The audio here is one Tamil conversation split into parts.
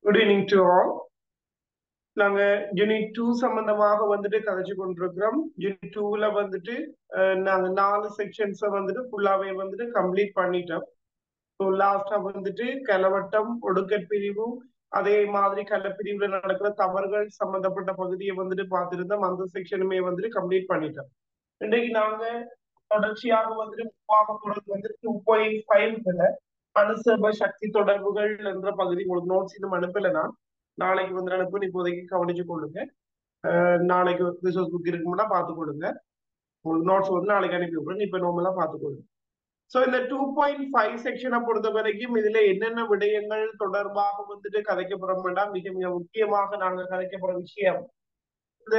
குட் ஈவினிங் டு ஆல் நாங்க யூனிட் டூ சம்பந்தமாக வந்துட்டு கதைச்சு கொண்டிருக்கிறோம் யூனிட் டூல வந்துட்டு அஹ், நாங்க நாலு செக்ஷன்ஸ வந்துட்டு ஃபுல்லாவே வந்துட்டு கம்ப்ளீட் பண்ணிட்டோம் ஸோ லாஸ்டா வந்துட்டு கலவட்டம் ஒடுக்கற் பிரிவு அதே மாதிரி கள்ளப்பிரிவுல நடக்கிற தவறுகள் சம்பந்தப்பட்ட பகுதியை வந்துட்டு பார்த்திருந்தோம் அந்த செக்ஷனுமே வந்துட்டு கம்ப்ளீட் பண்ணிட்டோம் இன்றைக்கு நாங்க தொடர்ச்சியாக வந்துட்டு பார்க்க போறது வந்து டூ பாயிண்ட் ஃபைவ்ல அனுசப சக்தி தொடர்புகள் என்ற பகுதி உங்களுக்கு நோட்ஸ் இன்னும் அனுப்பலைன்னா நாளைக்கு வந்து அனுப்பி இப்போதைக்கு கவனிச்சு கொள்ளுங்க அஹ் நாளைக்கு ரிசோர்ஸ் புக் இருக்கும்னா பார்த்து கொடுங்க உங்களுக்கு நோட்ஸ் வந்து நாளைக்கு அனுப்பி விடுறேன் இப்ப நார்மலா பார்த்து கொள்ளுங்க சோ இந்த டூ பாயிண்ட் ஃபைவ் செக்ஷனை பொறுத்த வரைக்கும் இதுல என்னென்ன விடயங்கள் தொடர்பாக வந்துட்டு கதைக்கப்படுறோம் வேண்டாம் மிக மிக முக்கியமாக நாங்க கதைக்கப்படுற விஷயம் இந்த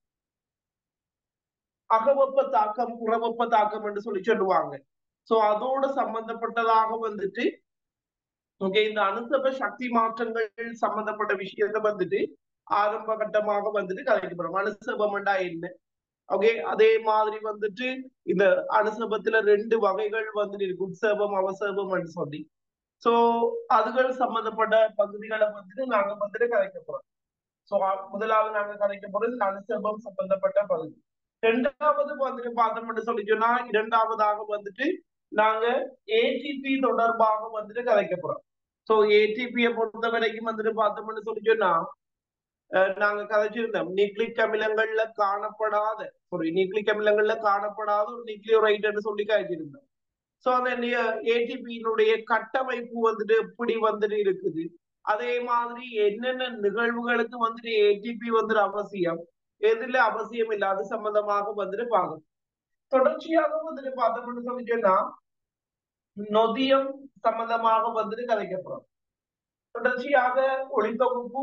அகவெப்ப தாக்கம் புறவெப்ப தாக்கம் என்று சொல்லி சொல்லுவாங்க சோ அதோட சம்பந்தப்பட்டதாக வந்துட்டு ஓகே இந்த அணுசப சக்தி மாற்றங்கள் சம்பந்தப்பட்ட விஷயத்தை வந்துட்டு ஆரம்ப கட்டமாக வந்துட்டு கதைக்கப்படுறோம் அணுசபம்டா என்ன ஓகே அதே மாதிரி வந்துட்டு இந்த அணுசபத்துல ரெண்டு வகைகள் வந்துட்டு இருக்கு உட்சேபம் அவசேபம் சொல்லி சோ அதுகள் சம்பந்தப்பட்ட பகுதிகளை வந்துட்டு நாங்க வந்துட்டு கதைக்க போறோம் சோ முதலாவது நாங்க கதைக்க போறது இந்த அணுசபம் சம்பந்தப்பட்ட பகுதி ரெண்டாவது வந்துட்டு பார்த்தோம்னு சொல்லி சொன்னா இரண்டாவதாக வந்துட்டு நாங்க ஏடிபி தொடர்பாக வந்துட்டு கதைக்க போறோம் சோ ஏடிபியை பொறுத்த வரைக்கும் வந்துட்டு பார்த்தோம்னு சொல்லி சொன்னா அஹ் நாங்க கதைச்சிருந்தோம் நியூக்ளிக் அமிலங்கள்ல காணப்படாத சாரி நியூக்ளிக் அமிலங்கள்ல காணப்படாத ஒரு நியூக்ளியோரைட்னு சொல்லி கதைச்சிருந்தோம் சோ அந்த ஏடிபியினுடைய கட்டமைப்பு வந்துட்டு எப்படி வந்துட்டு இருக்குது அதே மாதிரி என்னென்ன நிகழ்வுகளுக்கு வந்துட்டு ஏடிபி வந்துட்டு அவசியம் எதுல அவசியம் இல்லை அது சம்பந்தமாக வந்துட்டு பார்க்கணும் தொடர்ச்சியாக வந்துட்டு பார்த்தோம்னு சொல்லி சொன்னா நொதியம் சம்பந்தமாக வந்துட்டு கதைக்கப்படும் தொடர்ச்சியாக ஒளித்தொகுப்பு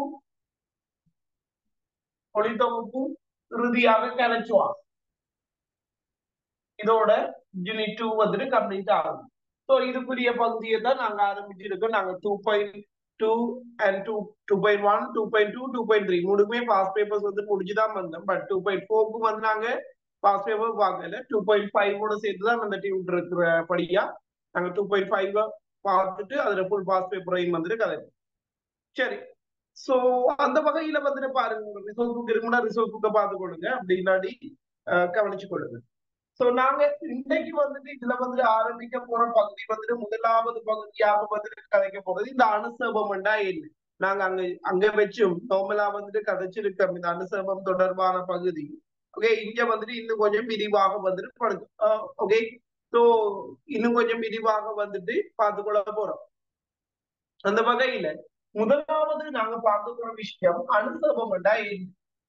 ஒளித்தொகுப்பு இறுதியாக கரைச்சுவான் இதோட யூனிட் டூ வந்துட்டு கம்ப்ளீட் ஆகும் ஸோ இதுக்குரிய பகுதியை தான் நாங்க ஆரம்பிச்சிருக்கோம் நாங்க two point two and two two point one two point two two point three மூணுமே பாஸ் பேப்பர்ஸ் வந்து முடிச்சுதான் வந்தோம் பட் டூ பாயிண்ட் ஃபோருக்கு வந்து நாங்க பாஸ் பேப்பர் பார்க்கல டூ பாயிண்ட் ஃபைவோட சேர்த்து தான் அந்த டியூட் இருக்கிற படியா நாங்க டூ பாயிண்ட் ஃபைவ் பார்த்துட்டு அதுல ஃபுல் பாஸ் பேப்பரையும் வந்துட்டு கதை சரி சோ அந்த வகையில வந்துட்டு பாருங்க ரிசோர்ஸ் புக் இருக்குன்னா ரிசோர்ஸ் புக்கை பார்த்து கொள்ளுங்க அப்படி இல்லாட்டி அஹ், கவனிச்சு கொள்ளுங்க சோ நாங்க இன்னைக்கு வந்துட்டு இதுல வந்துட்டு ஆரம்பிக்க போற பகுதி வந்துட்டு முதலாவது பகுதியாக வந்துட்டு கதைக்க போறது இந்த அனுசபம்டா என்ன நாங்க அங்க அங்க வச்சும் நார்மலா வந்துட்டு கதைச்சிருக்கோம் இந்த அனுசபம் தொடர்பான பகுதி ஓகே இங்க வந்துட்டு இன்னும் கொஞ்சம் விரிவாக வந்துட்டு படுது ஓகே சோ இன்னும் கொஞ்சம் விரிவாக வந்துட்டு பார்த்துக்கொள்ள போறோம் அந்த வகையில முதலாவது நாங்க பார்க்க போற விஷயம் அனுசபம்டா என்ன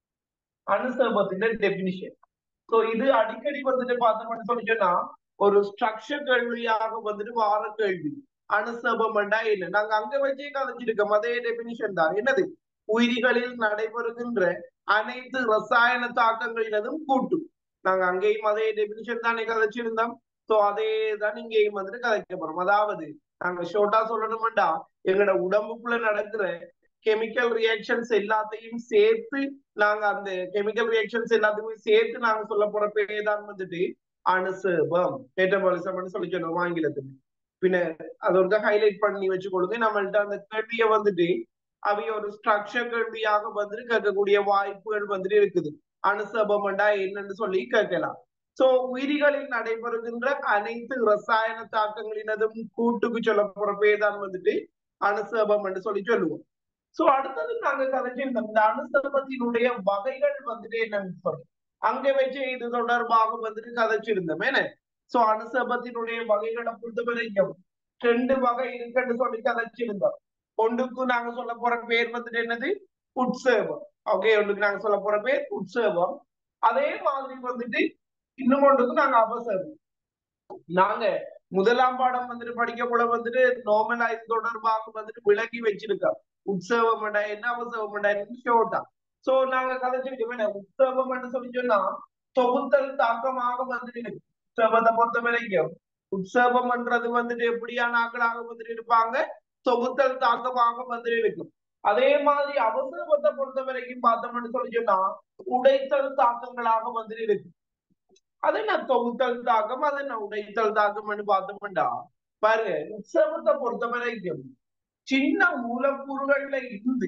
அனுசபத்தின் டெபினிஷன் சோ இது அடிக்கடி வந்துட்டு பார்த்தோம்னு சொல்லி சொன்னா ஒரு ஸ்ட்ரக்சர் கேள்வியாக வந்துட்டு வார கேள்வி அனுசபம்டா என்ன நாங்க அங்க வச்சே கதைச்சிருக்கோம் அதே டெபினிஷன் தான் என்னது உயிரிகளில் நடைபெறுகின்ற அனைத்து ரசாயன தாக்கங்களினதும் கூட்டு நாங்க அங்கேயும் அதே டெபினிஷன் தானே கதைச்சிருந்தோம் சோ அதே தான் இங்கேயும் வந்துட்டு கதைக்க போறோம் அதாவது நாங்க ஷோர்ட்டா சொல்லணும்டா எங்களோட உடம்புக்குள்ள நடக்கிற கெமிக்கல் ரியாக்ஷன்ஸ் எல்லாத்தையும் சேர்த்து நாங்க அந்த கெமிக்கல் ரியாக்ஷன்ஸ் எல்லாத்தையுமே சேர்த்து நாங்க சொல்ல போற பேர் தான் வந்துட்டு அனுசேபம் மெட்டபாலிசம்னு சொல்லி சொல்லுவோம் ஆங்கிலத்துல பின்ன அது ஒரு ஹைலைட் பண்ணி வச்சுக்கொள்ளுங்க நம்மள்ட்ட அந்த கேள்வியை வந்துட்டு அவைய ஒரு ஸ்ட்ரக்சர் கேள்வியாக வந்துட்டு கேட்கக்கூடிய வாய்ப்புகள் வந்துட்டு இருக்குது அனுசபம்டா என்னன்னு சொல்லி கேட்கலாம் சோ உயிரிகளில் நடைபெறுகின்ற அனைத்து ரசாயன தாக்கங்களினதும் கூட்டுக்கு சொல்ல போற பேர் தான் வந்துட்டு அனுசபம் என்று சொல்லி சொல்லுவோம் சோ அடுத்தது நாங்க கதைச்சிருந்தோம் இந்த அனுசபத்தினுடைய வகைகள் வந்துட்டு என்னன்னு சொல்லி அங்க வச்சு இது தொடர்பாக வந்துட்டு கதைச்சிருந்தோம் என்ன சோ அனுசபத்தினுடைய வகைகளை பொறுத்த வரைக்கும் ரெண்டு வகை இருக்குன்னு சொல்லி கதைச்சிருந்தோம் ஒன்றுக்கு நாங்க சொல்ல போற பேர் வந்துட்டு என்னது உட்சேபம் ஓகே ஒன்றுக்கு நாங்க சொல்ல போற பேர் உட்சேபம் அதே மாதிரி வந்துட்டு இன்னும் ஒன்றுக்கு நாங்க அவசரம் நாங்க முதலாம் பாடம் வந்துட்டு படிக்க கூட வந்துட்டு நார்மலா இது தொடர்பாக வந்துட்டு விளக்கி வச்சிருக்கோம் உற்சவம் என்ன அவசவம் என்ன ஷோட்டா சோ நாங்க கதைச்சிருக்கோம் என்ன உற்சவம் சொல்லி சொன்னா தொகுத்தல் தாக்கமாக வந்துட்டு இருக்கு உற்சவத்தை பொறுத்த வரைக்கும் உற்சவம்ன்றது வந்துட்டு எப்படியான ஆக்களாக வந்துட்டு இருப்பாங்க தொகுத்தல் தாக்கமாக வந்துட்டு இருக்கும் அதே மாதிரி அவசரத்தை பொறுத்த வரைக்கும் பார்த்தோம்னு சொல்லி சொன்னா உடைத்தல் தாக்கங்களாக வந்துட்டு இருக்கு அது என்ன தொகுத்தல் தாக்கம் அது என்ன உடைத்தல் தாக்கம்னு பார்த்தோம்டா பாருங்க உற்சவத்தை பொறுத்த வரைக்கும் சின்ன மூலக்கூறுகள்ல இருந்து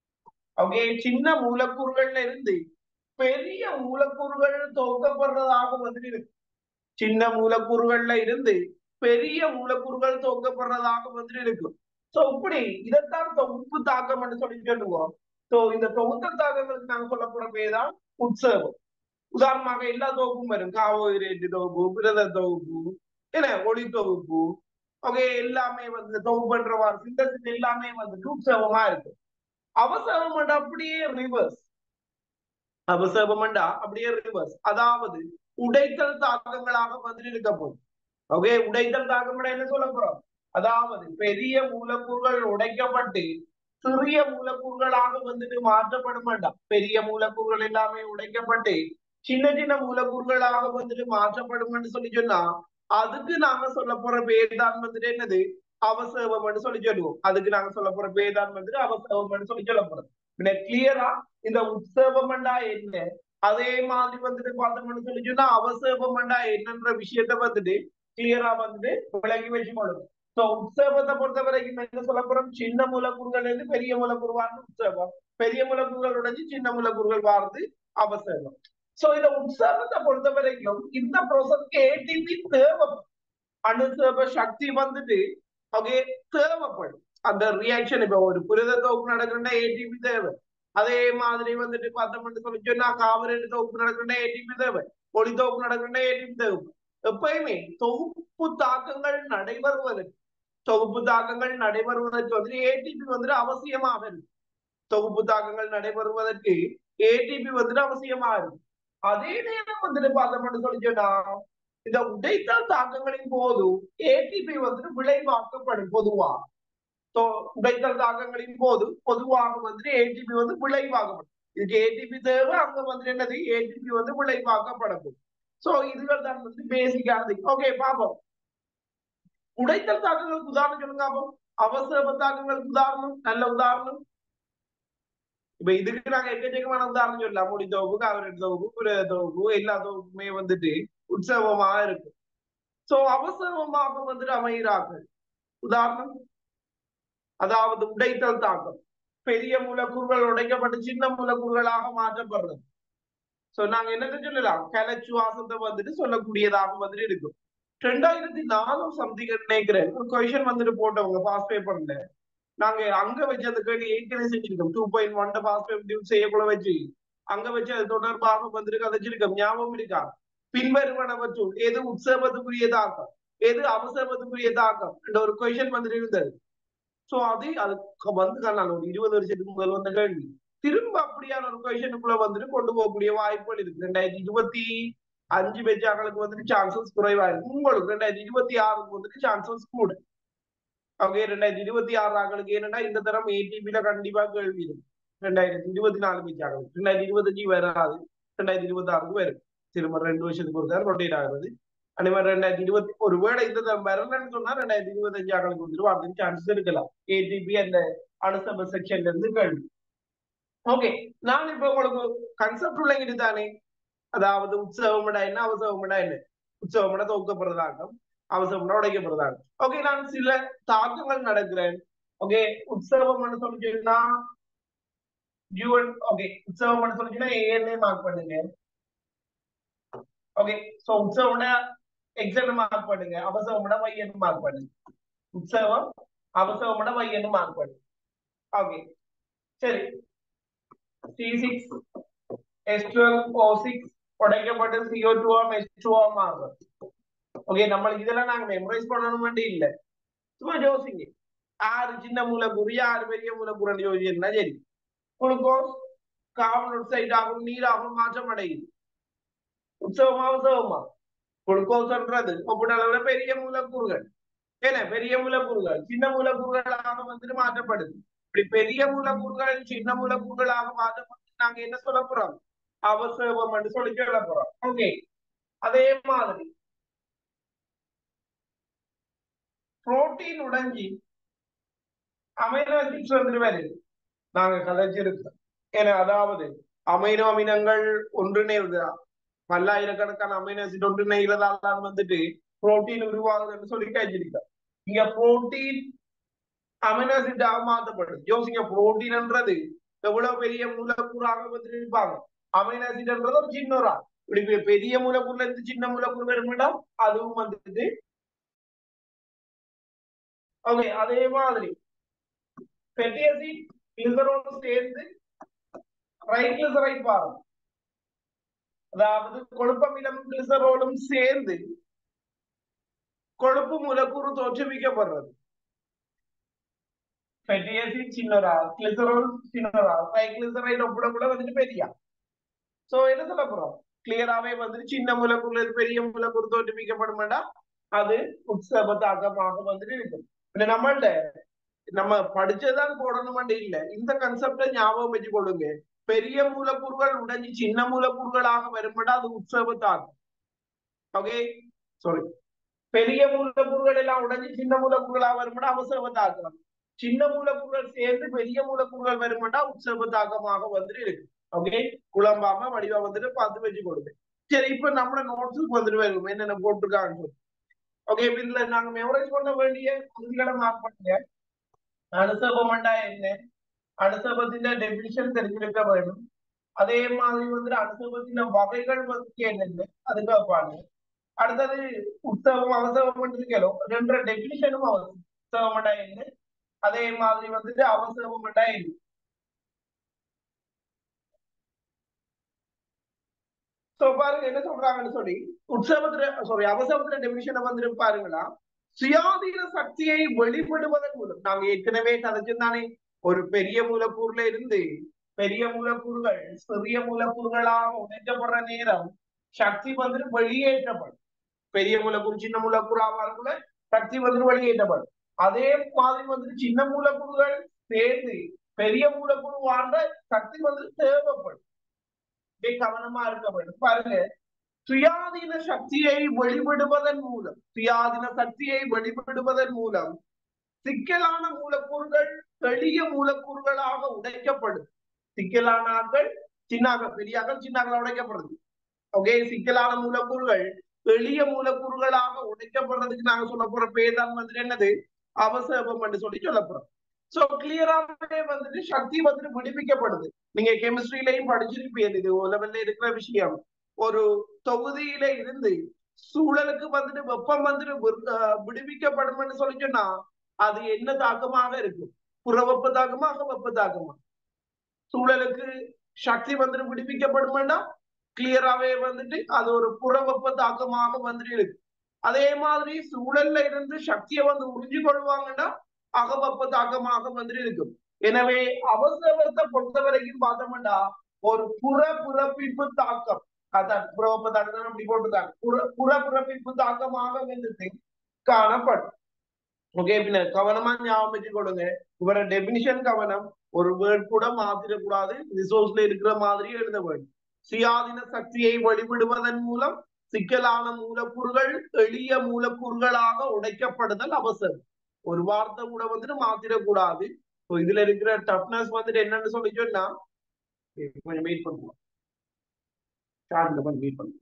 ஓகே சின்ன மூலக்கூறுகள்ல இருந்து பெரிய மூலக்கூறுகள் தொகுக்கப்படுறதாக வந்து இருக்கு சின்ன மூலக்கூறுகள்ல இருந்து பெரிய மூலக்கூறுகள் தொகுக்கப்படுறதாக வந்து இருக்கும் சோ இப்படி இதைத்தான் தொகுப்பு தாக்கம் என்று சொல்லி சொல்லுவோம் சோ இந்த தொகுத்தல் தாக்கங்களுக்கு நாங்க சொல்ல போற பேர் தான் உற்சவம் உதாரணமாக எல்லா தொகுப்பும் வரும் கார்போஹைட்ரேட் தொகுப்பு புரத தொகுப்பு என்ன ஒளி தொகுப்பு ஓகே எல்லாமே வந்து தொகுப்புன்றவாறு சிந்தசிஸ் எல்லாமே வந்துட்டு உற்சவமா இருக்கு அவசரம் அப்படியே ரிவர்ஸ் அவசரமண்டா அப்படியே ரிவர்ஸ் அதாவது உடைத்தல் தாக்கங்களாக வந்து இருக்க போகுது ஓகே உடைத்தல் தாக்கம் என்ன சொல்ல போறோம் அதாவது பெரிய மூலக்கூறுகள் உடைக்கப்பட்டு சிறிய மூலக்கூறுகளாக வந்துட்டு மாற்றப்பட மாட்டாம் பெரிய மூலக்கூறுகள் எல்லாமே உடைக்கப்பட்டு சின்ன சின்ன மூலக்கூறுகளாக வந்துட்டு மாற்றப்படும் சொல்லி சொன்னா அதுக்கு நாங்க சொல்ல போற பேர் தான் வந்துட்டு என்னது அவசவம்னு சொல்லி சொல்லுவோம் அதுக்கு நாங்க சொல்ல போற பேர் தான் வந்துட்டு அவசவம்னு சொல்லி சொல்ல போறோம் கிளியரா இந்த உற்சவம்டா என்ன அதே மாதிரி வந்துட்டு பார்த்தோம்னு சொல்லி சொன்னா அவசவம்டா என்னன்ற விஷயத்த வந்துட்டு கிளியரா வந்துட்டு விளங்கி வச்சுக்கொள்ளும் சோ உற்சவத்தை பொறுத்த வரைக்கும் என்ன சொல்ல போறோம் சின்ன மூலக்கூறுகள் இருந்து பெரிய மூலக்கூறு வாழ்ந்து உற்சவம் பெரிய மூலக்கூறுகள் உடைஞ்சு சின்ன மூலக்கூறுகள் வாழ்ந்து அவசரம் சோ இந்த உற்சவத்தை பொறுத்த வரைக்கும் இந்த ப்ரோசஸ்க்கு ஏடிபி தேவைப்படும் அணுசேப சக்தி வந்துட்டு ஓகே தேவைப்படும் அந்த ரியாக்ஷன் இப்ப ஒரு புரத தொகுப்பு நடக்கிறா ஏடிபி தேவை அதே மாதிரி வந்துட்டு பார்த்தோம்னு சொல்லி சொன்னா காவிரி தொகுப்பு நடக்கிறா ஏடிபி தேவை ஒளி தொகுப்பு நடக்கிறா ஏடிபி தேவை எப்பயுமே தொகுப்பு தாக்கங்கள் நடைபெறுவதற்கு தொகுப்பு தாக்கங்கள் நடைபெறுவதற்கு வந்து ஏடிபி வந்துட்டு அவசியமாக இருக்கு தொகுப்பு தாக்கங்கள் நடைபெறுவதற்கு ஏடிபி வந்துட்டு அவசியமா இருக்கு அதே நேரம் வந்துட்டு பார்த்தோம்னு சொல்லி சொன்னா இந்த உடைத்தல் தாக்கங்களின் போது ஏடிபி வந்துட்டு விளைவாக்கப்படும் பொதுவா உடைத்தல் தாக்கங்களின் போது பொதுவாக வந்துட்டு ஏடிபி வந்து விளைவாகப்படும் இதுக்கு ஏடிபி தேவை அங்க வந்துட்டு என்னது ஏடிபி வந்து விளைவாக்கப்படும் சோ இதுகள் தான் வந்து பேசிக்கானது ஓகே பாப்போம் உடைத்தல் தாக்கங்களுக்கு உதாரணம் சொல்லுங்க அப்போ அவசர தாக்கங்களுக்கு உதாரணம் நல்ல உதாரணம் இப்ப இதுக்கு நாங்க எக்கச்சக்கமான உதாரணம் சொல்லலாம் முடி தொகுப்பு காவிரி தொகுப்பு புரத தொகுப்பு எல்லா தொகுப்புமே வந்துட்டு உற்சவமா இருக்கு சோ அவசரமாக வந்துட்டு அமைகிறார்கள் உதாரணம் அதாவது உடைத்தல் தாக்கம் பெரிய மூலக்கூறுகள் உடைக்கப்பட்டு சின்ன மூலக்கூறுகளாக மாற்றப்படுறது சோ நாங்க என்னது சொல்லலாம் கலச்சுவாசத்தை வந்துட்டு சொல்லக்கூடியதாக வந்துட்டு இருக்கும் ரெண்டாயிரத்தி நாலும் சம்திங் நினைக்கிறேன் ஒரு கொஷன் வந்துட்டு போட்டவங்க பாஸ் பேப்பர்ல நாங்க அங்க வச்சு அந்த கேள்வி ஏற்கனவே செஞ்சிருக்கோம் two point one past paper செய்யக்குள்ள வச்சு அங்க வச்சு அது தொடர்பாக வந்துட்டு கதைச்சிருக்கோம் ஞாபகம் இருக்கா பின்வருவனவற்றுள் எது உற்சவத்துக்குரிய தாக்கம் எது அவசரத்துக்குரிய தாக்கம் என்ற ஒரு கொஷன் வந்துட்டு இருந்தது சோ அது அதுக்கு வந்து நான் ஒரு இருபது வருஷத்துக்கு முதல் வந்த கேள்வி திரும்ப அப்படியான ஒரு கொஷனுக்குள்ள வந்துட்டு கொண்டு போகக்கூடிய வாய்ப்புகள் இருக்கு ரெண்டாயிரத்தி இருபத்தி அஞ்சு பெஜாக்களுக்கு வந்துட்டு சான்சஸ் குறைவா இருக்கு உங்களுக்கு ரெண்டாயிரத்தி இருபத்தி ஆறுக்கு வந்துட்டு சான்சஸ் கூட ஓகே ரெண்டாயிரத்தி இருபத்தி ஆறு ஆக்களுக்கு என்னன்னா இந்த தரம் ஏடிபில கண்டிப்பா கேள்வி இருக்கு ரெண்டாயிரத்தி இருபத்தி நாலு பெஜாக்களுக்கு ரெண்டாயிரத்தி இருபத்தஞ்சு வராது ரெண்டாயிரத்தி இருபத்தி ஆறுக்கு வரும் திரும்ப ரெண்டு வருஷத்துக்கு ஒரு தரம் ரொட்டேட் ஆகுறது அதே மாதிரி ரெண்டாயிரத்தி இருபத்தி ஒரு வேளை இந்த தரம் வரலன்னு சொன்னா ரெண்டாயிரத்தி இருபத்தஞ்சு ஆக்களுக்கு வந்துட்டு வரதுக்கு சான்சஸ் இருக்கலாம் ஏடிபி அந்த அனுசப செக்ஷன்ல இருந்து கேள்வி ஓகே நான் இப்ப உங்களுக்கு கன்செப்ட் உள்ளங்கிட்டு தானே அதாவது உற்சவம்டா என்ன அவசவம்டா என்ன உற்சவம்டா தொகுக்கப்படுறதாகும் அவசரம்டா உடைக்கப்படுறதாகும் ஓகே நான் சில தாக்கங்கள் நடக்கிறேன் ஓகே உற்சவம்னு சொல்லிச்சுன்னா யூஎன் ஓகே உற்சவம்னு சொல்லிச்சுன்னா ஏஎன்ஏ மார்க் பண்ணுங்க ஓகே சோ உற்சவம்னா எக்ஸாம் மார்க் பண்ணுங்க அவசரம்னா வையன்னு மார்க் பண்ணுங்க உற்சவம் அவசரம்னா வையன்னு மார்க் பண்ணுங்க ஓகே சரி C six S twelve O six உடைக்கப்பட்டு சிஓ டூவாம் எஸ் டூவாம் மாறும் ஓகே நம்ம இதெல்லாம் நாங்க மெமரைஸ் பண்ணணும் வேண்டி இல்ல சும்மா யோசிங்க ஆறு சின்ன மூலக்கூறு ஆறு பெரிய மூலக்கூறு யோசிச்சுன்னா சரி குளுக்கோஸ் கார்பன் ஆக்சைடு ஆகும் நீராகும் மாற்றம் அடையுது உற்சவமா உற்சவமா குளுக்கோஸ்ன்றது ஒப்பிட்ட அளவுல பெரிய மூலக்கூறுகள் ஏன்னா பெரிய மூலக்கூறுகள் சின்ன மூலக்கூறுகளாக வந்துட்டு மாற்றப்படுது இப்படி பெரிய மூலக்கூறுகள் சின்ன மூலக்கூறுகளாக மாற்றப்பட்டு நாங்க என்ன சொல்ல போறோம் அவசரம் என்று சொல்லி சொல்ல போறோம் ஓகே அதே மாதிரி புரோட்டீன் உடைஞ்சி அமைனோ ஆசிட்ஸ் வந்துட்டு வருது நாங்க கதைச்சிருக்கோம் ஏன்னா அதாவது அமைனோ அமினங்கள் ஒன்றிணைவுதான் பல்லாயிரக்கணக்கான அமைனோ ஆசிட் ஒன்றிணைகிறதால வந்துட்டு புரோட்டீன் உருவாகுதுன்னு சொல்லி கழிச்சிருக்கோம் இங்க புரோட்டீன் அமினோ ஆசிட்டாக மாற்றப்படுது யோசிங்க புரோட்டீன்ன்றது எவ்வளவு பெரிய மூலக்கூறாக வச்சிருப்பாங்க அமினோ ஆசிட்ன்றது ஒரு சின்ன ஒரு ஆள். இப்படி பெ- பெரிய மூலக்கூறுல இருந்து சின்ன மூலக்கூறு வரும்னா அதுவும் வந்துட்டு ஓகே அதே மாதிரி ஃபெட்டி ஆசிட் கிளிசரோல் சேர்ந்து ட்ரைகிளிசரைட் பாருங்க அதாவது கொழுப்பமிலம் கிளிசரோலும் சேர்ந்து கொழுப்பு மூலக்கூறு தோற்றுவிக்கப்படுறது ஃபெட்டி ஆசிட் சின்னரா கிளிசரோல் சின்னரா ட்ரைகிளிசரைட் ஒப்பிடப்பட வந்துட்டு பெரியா சோ என்ன சொல்ல போறோம் கிளியராவே வந்துட்டு சின்ன மூலக்கூறுல இருந்து பெரிய மூலக்கூறு தோற்றுவிக்கப்படுமாடா அது உற்சவ தாக்கமாக வந்துட்டு இருக்கும் பின்ன நம்மள்ட்ட நம்ம படிச்சதான் போடணும்னு இல்ல இந்த கன்செப்ட ஞாபகம் வச்சு கொடுங்க பெரிய மூலக்கூறுகள் உடைஞ்சு சின்ன மூலக்கூறுகளாக வரும்படா அது உற்சவ தாக்கம் ஓகே சாரி பெரிய மூலக்கூறுகள் எல்லாம் உடைஞ்சு சின்ன மூலக்கூறுகளாக வரும்படா அவசர தாக்கம் சின்ன மூலக்கூறுகள் சேர்ந்து பெரிய மூலக்கூறுகள் வரும்படா உற்சவ தாக்கமாக வந்துட்டு இருக்கு ஓகே குழம்பாம வடிவா வந்துட்டு பார்த்து வச்சு கொடுங்க சரி இப்ப நம்ம நோட்ஸுக்கு வந்துட்டு வரும் என்னென்ன போட்டிருக்காங்க ஓகே இப்ப இதுல நாங்க மெமரைஸ் பண்ண வேண்டிய பகுதிகளை மார்க் பண்ணுங்க அனுசபமண்டா என்ன அனுசபத்தின் டெபினிஷன் தெரிஞ்சிருக்க வேண்டும் அதே மாதிரி வந்துட்டு அனுசபத்தின் வகைகள் வந்து என்னென்ன அது கேட்பாங்க அடுத்தது உற்சவம் அவசவம் இருக்கலோ ரெண்டு டெபினிஷனும் அவசியம் உற்சவமண்டா என்ன அதே மாதிரி வந்துட்டு அவசவமண்டா என்ன சோ பாருங்க என்ன சொல்றாங்கன்னு சொல்லி உற்சவத்துல சாரி அவசரத்துல டெபினிஷனை வந்துட்டு பாருங்களா சுயாதீன சக்தியை வெளிப்படுவதன் மூலம் நாங்க ஏற்கனவே கதைச்சிருந்தானே ஒரு பெரிய மூலக்கூறுல இருந்து பெரிய மூலக்கூறுகள் சிறிய மூலக்கூறுகளாக உடைக்கப்படுற நேரம் சக்தி வந்துட்டு வெளியேற்றப்படும் பெரிய மூலக்கூறு சின்ன மூலக்கூறாக வரக்குள்ள சக்தி வந்துட்டு வெளியேற்றப்படும் அதே மாதிரி வந்துட்டு சின்ன மூலக்கூறுகள் சேர்ந்து பெரிய மூலக்கூறு வாழ்ந்த சக்தி வந்துட்டு தேவைப்படும் இப்படி கவனமா இருக்க வேண்டும் பாருங்க சுயாதீன சக்தியை வெளிவிடுவதன் மூலம் சுயாதீன சக்தியை வெளிவிடுவதன் மூலம் சிக்கலான மூலக்கூறுகள் எளிய மூலக்கூறுகளாக உடைக்கப்படும் சிக்கலான ஆட்கள் சின்னாக்கள் பெரியாக்கள் சின்னாக்கள் உடைக்கப்படுது ஓகே சிக்கலான மூலக்கூறுகள் எளிய மூலக்கூறுகளாக உடைக்கப்படுறதுக்கு நாங்க சொல்ல போற பேர் தான் வந்துட்டு என்னது அவசரம் என்று சொல்லி சொல்ல போறோம் சோ கிளியராகவே வந்துட்டு சக்தி வந்துட்டு விடுவிக்கப்படுது நீங்க கெமிஸ்ட்ரியிலையும் படிச்சிருப்பீங்க இது லெவல்ல இருக்கிற விஷயம் ஒரு தொகுதியில இருந்து சூழலுக்கு வந்துட்டு வெப்பம் வந்துட்டு வி- ஆஹ் விடுவிக்கப்படும்னு சொல்லி சொன்னா அது என்ன தாக்கமாக இருக்கும் புறவெப்ப தாக்கமா அகவெப்ப தாக்கமா சூழலுக்கு சக்தி வந்துட்டு விடுவிக்கப்படும்னா கிளியராவே வந்துட்டு அது ஒரு புறவெப்ப தாக்கமாக வந்துட்டு இருக்கு அதே மாதிரி சூழல்ல இருந்து சக்தியை வந்து உறிஞ்சு கொள்வாங்கன்னா அகவெப்ப தாக்கமாக வந்துட்டு இருக்கும் எனவே அவசரத்தை பொறுத்த வரைக்கும் பார்த்தோம்னா ஒரு புற பிறப்பிப்பு தாக்கம் அதான் புறவெப்ப தாக்கம் அப்படி போட்டுருக்காங்க புற புற பிறப்பிப்பு தாக்கமாக வந்துட்டு காணப்படும் ஓகே பின்ன கவனமா ஞாபகம் வச்சு கொடுங்க இவர டெபினிஷன் கவனம் ஒரு வேர்ட் கூட மாத்திடக்கூடாது ரிசோர்ஸ்ல இருக்கிற மாதிரி எழுத வேண்டும் சுயாதீன சக்தியை வெளிவிடுவதன் மூலம் சிக்கலான மூலக்கூறுகள் எளிய மூலக்கூறுகளாக உடைக்கப்படுதல் அவசரம் ஒரு வார்த்தை கூட வந்துட்டு மாத்திடக்கூடாது So இதுல இருக்கிற டஃப்னஸ் வந்துட்டு என்னன்னு சொல்லி சொன்னா கொஞ்சம் வெயிட் பண்ணுவோம் சார்ட்ல கொஞ்சம் வெயிட் பண்ணுவோம்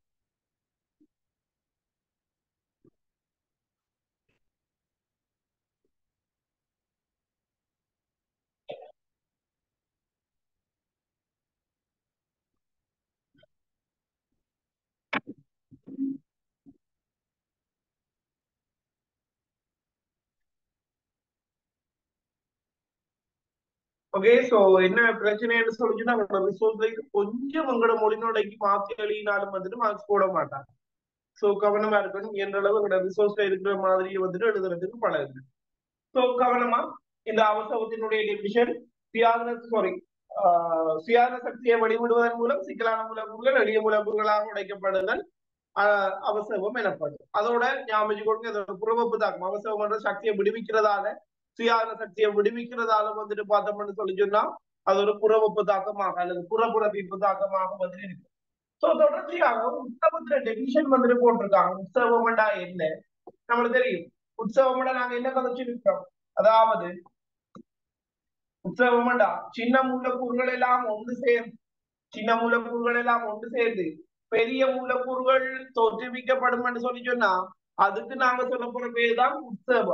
ஓகே சோ என்ன பிரச்சனைன்னு சொல்லிச்சுன்னா அவங்களோட ரிசோர்ஸ்ல கொஞ்சம் உங்களோட மொழிநோடைக்கு மாத்தி எழுதினாலும் வந்துட்டு மார்க்ஸ் போட மாட்டாங்க சோ கவனமா இருக்கணும் என்ற அளவு உங்களோட ரிசோர்ஸ்ல இருக்கிற மாதிரி வந்துட்டு எழுதுறதுக்கு பழகுது சோ கவனமா இந்த அவசரத்தினுடைய டிவிஷன் சுயாதன சாரி சுயாதன சக்தியை வழிவிடுவதன் மூலம் சிக்கலான மூலக்கூறுகள் எளிய மூலக்கூறுகளாக உடைக்கப்படுதல் ஆஹ் அவசரம் எனப்படும் அதோட ஞாபகம் கொடுங்க அதோட புறவப்பு தாக்கம் அவசரம் என்ற சக்தியை விடுவிக்கிறதால சுயாதன சக்தியை விடுவிக்கிறதால வந்துட்டு பார்த்தோம்னு சொல்லி சொன்னா அது ஒரு புறவப்பு தாக்கமாக அல்லது புறப்புறப்பிப்பு தாக்கமாக வந்துட்டு இருக்கு சோ தொடர்ச்சியாக உற்சவத்துல டெபினிஷன் வந்துட்டு போட்டிருக்காங்க உற்சவம்டா என்ன நம்மளுக்கு தெரியும் உற்சவம்டா நாங்க என்ன கதைச்சிருக்கோம் அதாவது உற்சவம்டா சின்ன மூலக்கூறுகள் எல்லாம் ஒன்று சேர்ந்து சின்ன மூலக்கூறுகள் எல்லாம் ஒன்று சேர்ந்து பெரிய மூலக்கூறுகள் தோற்றுவிக்கப்படும் என்று சொல்லி சொன்னா அதுக்கு நாங்க சொல்ல போற பேர் தான் உற்சவம்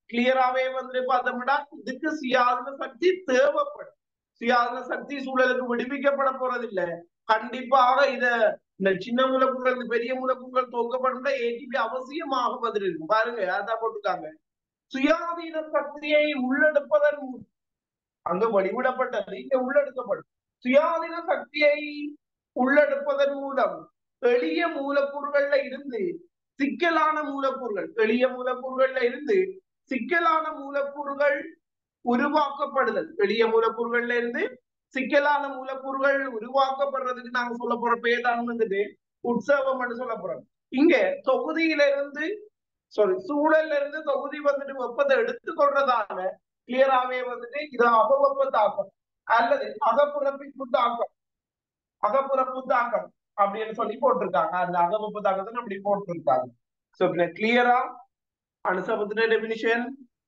கிளியராவே வந்து பார்த்தோம்னா இதுக்கு சுயாதீன சக்தி தேவைப்படும் சுயாதீன சக்தி சூழலுக்கு விடுவிக்கப்பட போறதில்லை கண்டிப்பாக இத இந்த சின்ன மூலக்கூறுகள் இந்த பெரிய மூலக்கூறுகள் தொங்கப்படும் ஏடிபி அவசியமாக பதில் இருக்கும் பாருங்க அதான் போட்டுருக்காங்க சுயாதீன சக்தியை உள்ளெடுப்பதன் மூலம் அங்க வழிவிடப்பட்டது இங்க உள்ளெடுக்கப்படும் சுயாதீன சக்தியை உள்ளெடுப்பதன் மூலம் எளிய மூலக்கூறுகள்ல இருந்து சிக்கலான மூலக்கூறுகள் எளிய மூலக்கூறுகள்ல இருந்து சிக்கலான மூலக்கூறுகள் உருவாக்கப்படுதல் எளிய மூலக்கூறுகள்ல இருந்து சிக்கலான மூலக்கூறுகள் உருவாக்கப்படுறதுக்கு நாங்க சொல்ல போற பேர் தான் வந்துட்டு உற்சவம்னு சொல்ல போறோம் இங்க தொகுதியில இருந்து சாரி சூழல்ல இருந்து தொகுதி வந்துட்டு வெப்பத்தை எடுத்துக்கொள்றதால கிளியராவே வந்துட்டு இது அபவெப்ப தாக்கம் அல்லது அகப்புறப்பிப்பு தாக்கம் அகப்புறப்பு தாக்கம் அப்படின்னு சொல்லி போட்டிருக்காங்க அந்த அகவெப்ப தாக்கத்தை அப்படி போட்டிருக்காங்க சோ கிளியரா அனுசபத்தின டெபினிஷன்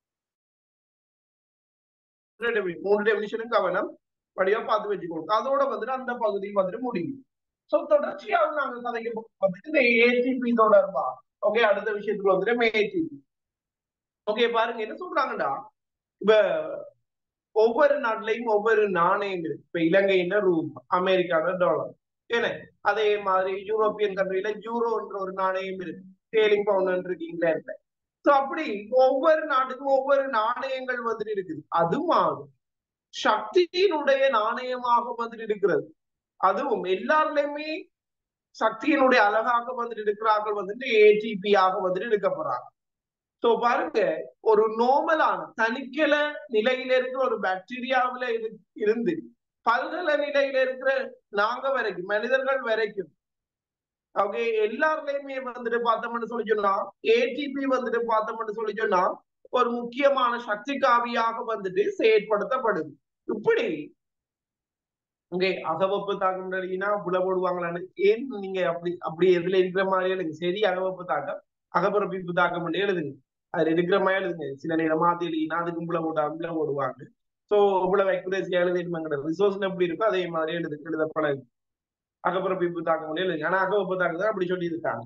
மூணு டெபினிஷனும் கவனம் படியா பார்த்து வச்சுக்கணும் அதோட வந்துட்டு அந்த பகுதி வந்துட்டு முடியும் சோ தொடர்ச்சியாக நாங்க கதைக்கு வந்துட்டு இந்த ஏடிபி தொடர்பா ஓகே அடுத்த விஷயத்துக்கு வந்துட்டு ஏடிபி ஓகே பாருங்க என்ன சொல்றாங்கடா இப்ப ஒவ்வொரு நாட்டிலையும் ஒவ்வொரு நாணயம் இருக்கு இப்ப இலங்கையில ரூப் அமெரிக்கால டாலர் ஏன்னா அதே மாதிரி யூரோப்பியன் கண்ட்ரில யூரோன்ற ஒரு நாணயம் இருக்கு ஸ்டேலிங் பவுண்ட் இருக்கு இங்கிலாந்துல சோ அப்படி ஒவ்வொரு நாட்டுக்கும் ஒவ்வொரு நாணயங்கள் வந்துட்டு இருக்குது அது மாதிரி சக்தியினுடைய நாணயமாக வந்துட்டு இருக்கிறது அதுவும் எல்லாருலயுமே சக்தியினுடைய அழகாக வந்துட்டு இருக்கிறார்கள் வந்துட்டு ஏடிபி ஆக வந்துட்டு எடுக்க போறாங்க சோ பாருங்க ஒரு நோமலான தனிக்கல நிலையில இருக்கிற ஒரு பாக்டீரியாவில இருந்து பல்கல நிலையில இருக்கிற நாங்க வரைக்கும் மனிதர்கள் வரைக்கும் ஓகே எல்லாருலயுமே வந்துட்டு பார்த்தோம்னு சொல்லி சொன்னா ஏடிபி வந்துட்டு பார்த்தோம்னு சொல்லி சொன்னா ஒரு முக்கியமான சக்தி காவியாக வந்துட்டு செயற்படுத்தப்படுது இப்படி ஓகே அகவப்பு தாக்கம் எழுதினா புல போடுவாங்களான்னு ஏன் நீங்க அப்படி அப்படி எதுல இருக்கிற மாதிரி எழுதுங்க சரி அகவப்பு தாக்கம் அகப்பிறப்பிப்பு தாக்கம் பண்ணி எழுதுங்க அதுல இருக்கிற மாதிரி எழுதுங்க சில நேரம் மாத்தி எழுதினா அதுக்கு புல போட்டா புல போடுவாங்க சோ இவ்வளவு அக்யூரேசியா எழுதிடுமாங்கிற ரிசோர்ஸ் எப்படி இருக்கோ அதே மாதிரி எழுது எழுத பழகு அகப்பிறப்பிப்பு தாக்கம் பண்ணி எழுதுங்க ஆனா அகவப்பு தாக்கம் தான் அப்படி சொல்லி இருக்காங்க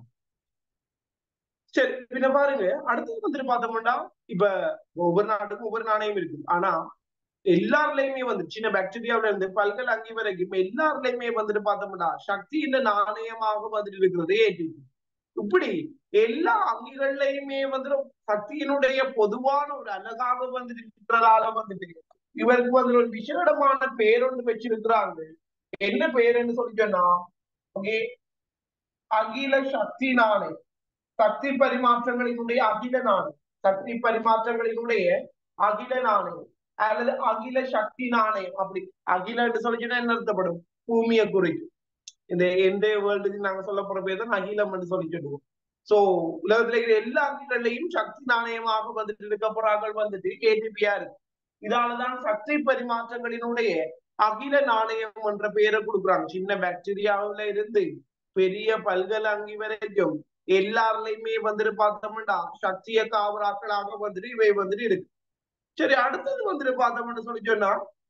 சரி பின்ன பாருங்க அடுத்தது வந்துட்டு பார்த்தோம்னா இப்ப ஒவ்வொரு நாட்டுக்கும் ஒவ்வொரு நாணயம் இருக்கு ஆனா எல்லாருலயுமே வந்து சின்ன பாக்டீரியாவில இருந்து பல்கல் அங்கி வரைக்கும் இப்ப எல்லாருலயுமே வந்துட்டு பார்த்தோம்னா சக்தி இந்த நாணயமாக வந்துட்டு இருக்கிறது ஏடிபி இப்படி எல்லா அங்கிகள்லயுமே வந்துட்டு சக்தியினுடைய பொதுவான ஒரு அழகாக வந்துட்டு இருக்கிறதால வந்துட்டு இவருக்கு வந்து ஒரு விசேடமான பேர் ஒன்று வச்சிருக்கிறாங்க என்ன பேருன்னு சொல்லி சொன்னா ஓகே அகில சக்தி நாணயம் சக்தி பரிமாற்றங்களினுடைய அகில நாணயம் சக்தி பரிமாற்றங்களினுடைய அகில நாணயம் அல்லது அகில சக்தி நாணயம் அப்படி அகிலன்னு சொல்லிச்சுன்னா என்ன அர்த்தப்படும் பூமியை குறிக்கும் இந்த எந்த வேர்ல்டுக்கு நாங்க சொல்ல போற பேர் தான் அகிலம் சொல்லி சொல்லுவோம் சோ உலகத்துல இருக்கிற எல்லா அகிலங்களையும் சக்தி நாணயமாக வந்துட்டு இருக்க போறார்கள் வந்துட்டு கேடிபியா இருக்கு இதாலதான் சக்தி பரிமாற்றங்களினுடைய அகில நாணயம் என்ற பெயரை கொடுக்குறாங்க சின்ன பாக்டீரியாவில இருந்து பெரிய பல்கல் அங்கி வரைக்கும் எல்லாருலயுமே வந்துட்டு பார்த்தோம்னா சக்திய காவலாக்களாக வந்துட்டு இவை வந்துட்டு இருக்கு சரி அடுத்தது வந்துட்டு பார்த்தோம்னு சொல்லி சொன்னா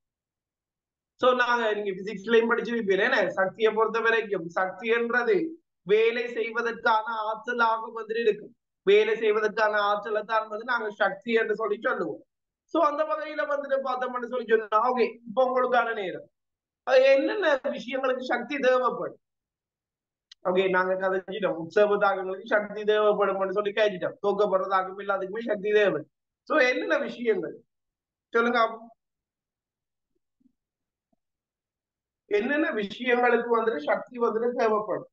சோ நாங்க நீங்க பிசிக்ஸ்லயும் படிச்சிருப்பீங்க என்ன சக்தியை பொறுத்த வரைக்கும் சக்தி என்றது வேலை செய்வதற்கான ஆற்றலாக வந்துட்டு இருக்கும் வேலை செய்வதற்கான ஆற்றலை தான் வந்து நாங்க சக்தி என்று சொல்லி சொல்லுவோம் சோ அந்த வகையில வந்துட்டு பார்த்தோம்னு சொல்லி சொன்னா ஓகே இப்ப உங்களுக்கான நேரம் என்னென்ன விஷயங்களுக்கு சக்தி தேவைப்படும் ஓகே நாங்க கதைச்சிட்டோம் உற்சவ தாக்கங்களுக்கு சக்தி தேவைப்படும் சொல்லி கேட்டுட்டோம் தூக்கப்படுற தாக்கம் இல்லாததுக்குமே சக்தி தேவை சோ என்னென்ன விஷயங்கள் சொல்லுங்க என்னென்ன விஷயங்களுக்கு வந்துட்டு சக்தி வந்துட்டு தேவைப்படும்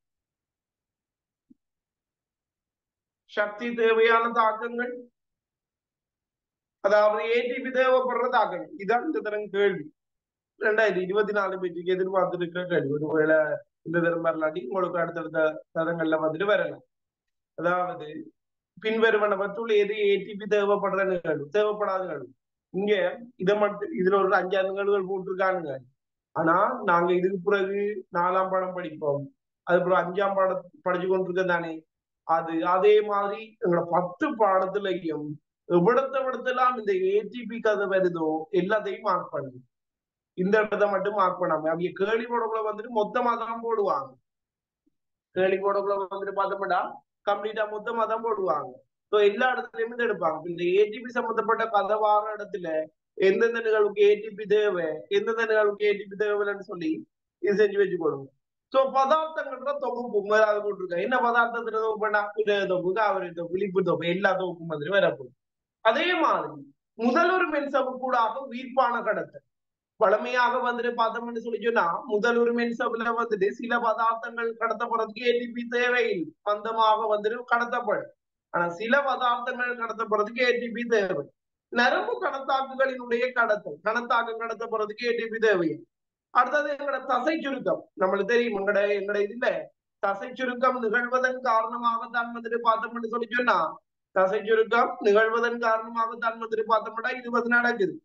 சக்தி தேவையான தாக்கங்கள் அதாவது ஏடிபி தேவைப்படுற தாக்கங்கள் இதான் இந்த தரம் கேள்வி ரெண்டாயிரத்தி இருபத்தி நாலு பேச்சுக்கு எதிர்பார்த்துட்டு இருக்கிற கேள்வி ஒருவேளை இந்த தரம் வரலாட்டி உங்களுக்கு அடுத்தடுத்த தரங்கள்ல வந்துட்டு வரலாம் அதாவது பின்வருவனவற்றுள் எது ஏடிபி தேவைப்படுற நிகழ்வு தேவைப்படாத நிகழ்வு இங்க இதை மட்டும் இதுல ஒரு அஞ்சாறு நிகழ்வுகள் போட்டிருக்கானுங்க ஆனா நாங்க இதுக்கு பிறகு நாலாம் பாடம் படிப்போம் அதுக்கப்புறம் அஞ்சாம் பாடம் படிச்சு கொண்டிருக்க தானே அது அதே மாதிரி எங்களோட பத்து பாடத்துலயும் எவ்வளத்த விடத்தெல்லாம் இந்த ஏடிபி கதை வருதோ எல்லாத்தையும் மார்க் பண்ணுங்க இந்த இடத்த மட்டும் மார்க் பண்ணாம அவங்க கேள்வி போடக்குள்ள வந்துட்டு மொத்தமா தான் போடுவாங்க கேள்வி போடக்குள்ள வந்துட்டு பார்த்தோம்னா கம்ப்ளீட்டா மொத்தமா தான் போடுவாங்க ஸோ எல்லா இடத்துலயுமே இதை எடுப்பாங்க இந்த ஏடிபி சம்பந்தப்பட்ட கதை வார இடத்துல எந்தெந்த நிகழ்வுக்கு ஏடிபி தேவை எந்தெந்த நிகழ்வுக்கு ஏடிபி தேவைன்னு சொல்லி இது செஞ்சு வச்சுக்கொள்ளுங்க சோ பதார்த்தங்கள்ன்ற தொகுப்பு முதலாவது போட்டிருக்கேன் என்ன பதார்த்தத்துல தொகுப்புனா புத தொகுப்பு காவிரி தொகுப்பு விழிப்பு தொகுப்பு எல்லா தொகுப்பு மாதிரி வரப்போகுது அதே மாதிரி முதலொரு மென்சவு கூடாக உயிர்ப்பான கடத்தல் பழமையாக வந்துட்டு பார்த்தோம்னு சொல்லி சொன்னா முதல் ஒரு மென்சவுல வந்துட்டு சில பதார்த்தங்கள் கடத்தப்படுறதுக்கு ஏடிபி தேவையில்லை பந்தமாக வந்துட்டு கடத்தப்படும் ஆனா சில பதார்த்தங்கள் கடத்தப்படுறதுக்கு ஏடிபி தேவை நரம்பு கடத்தாக்குகளினுடைய கடத்தல் கடத்தாக்கம் கடத்தப்படுறதுக்கு ஏடிபி தேவை அடுத்தது எங்கட தசை சுருக்கம் நம்மளுக்கு தெரியும் எங்கட எங்கட இதுல தசை சுருக்கம் நிகழ்வதன் காரணமாக தான் வந்துட்டு பார்த்தோம்னு சொல்லி சொன்னா தசை சுருக்கம் நிகழ்வதன் காரணமாக தான் வந்துட்டு பார்த்தோம்னா இது வந்து நடக்குது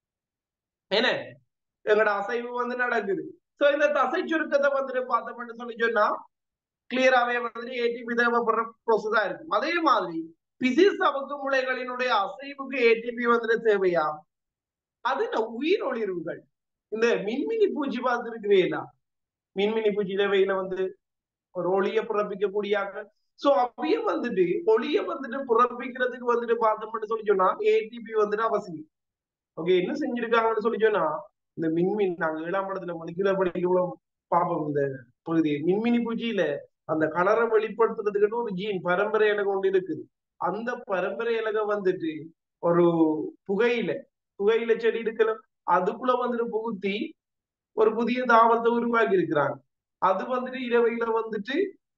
என்ன எங்கட அசைவு வந்து நடக்குது சோ இந்த தசை சுருக்கத்தை வந்துட்டு பார்த்தோம்னு சொல்லி சொன்னா கிளியராவே வந்துட்டு ஏடிபி தேவைப்படுற ப்ரோசஸா இருக்கும் அதே மாதிரி பிசிஸ் சவுக்கு முளைகளினுடைய அசைவுக்கு ஏடிபி வந்துட்டு தேவையா அது இந்த உயிர் ஒளிர்வுகள் இந்த மின்மினி பூச்சி பார்த்துருக்கிறீங்களா மின்மினி பூச்சியில வெயில வந்து ஒரு ஒளிய பிறப்பிக்கக்கூடியாங்க சோ அப்படியே வந்துட்டு ஒளிய வந்துட்டு பிறப்பிக்கிறதுக்கு வந்துட்டு பார்த்தோம்னு சொல்லி சொன்னா ஏடிபி வந்துட்டு அவசியம் ஓகே என்ன செஞ்சிருக்காங்கன்னு சொல்லி சொன்னா இந்த மின்மின் நாங்க ஏழாம் படத்துல மணிக்கிற படிக்க பார்ப்போம் இந்த பகுதி மின்மினி பூச்சியில அந்த கலரை வெளிப்படுத்துறதுக்குன்னு ஒரு ஜீன் பரம்பரை இலகம் ஒன்று இருக்குது அந்த பரம்பரை இலகம் வந்துட்டு ஒரு புகையில புகையில செடி இருக்கலாம் அதுக்குள்ள வந்துட்டு புகுத்தி ஒரு புதிய தாவத்தை உருவாக்கி இருக்கிறாங்க அது வந்துட்டு இரவையில வந்துட்டு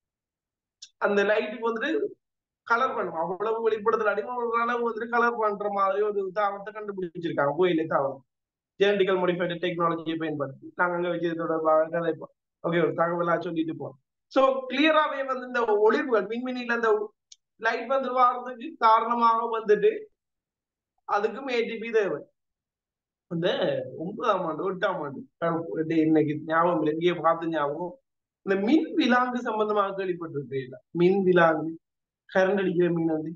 அந்த லைட்டுக்கு வந்துட்டு கலர் பண்ணும் அவ்வளவு வெளிப்படுத்தல அடிமை அளவு வந்துட்டு கலர் பண்ற மாதிரி ஒரு தாவத்தை கண்டுபிடிச்சிருக்காங்க புகையில தாவரம் ஜெனடிக்கல் மோடிஃபைடு டெக்னாலஜியை பயன்படுத்தி நாங்க அங்க வச்சது தொடர்பாக கதைப்போம் ஓகே ஒரு தகவலா சொல்லிட்டு போறோம் சோ கிளியராவே வந்து இந்த ஒளிர்வுகள் மின்மினில இந்த லைட் வந்து வாரதுக்கு காரணமாக வந்துட்டு அதுக்கும் ஏடிபி தேவை இந்த ஒன்பதாம் ஆண்டு எட்டாம் ஆண்டு இன்னைக்கு ஞாபகம் இல்லை இங்கே பார்த்து ஞாபகம் இந்த மின் விலாங்கு சம்பந்தமாக கேள்விப்பட்டிருக்கீங்களா மின் விலாங்கு கரண்ட் அடிக்கிற மீன் வந்து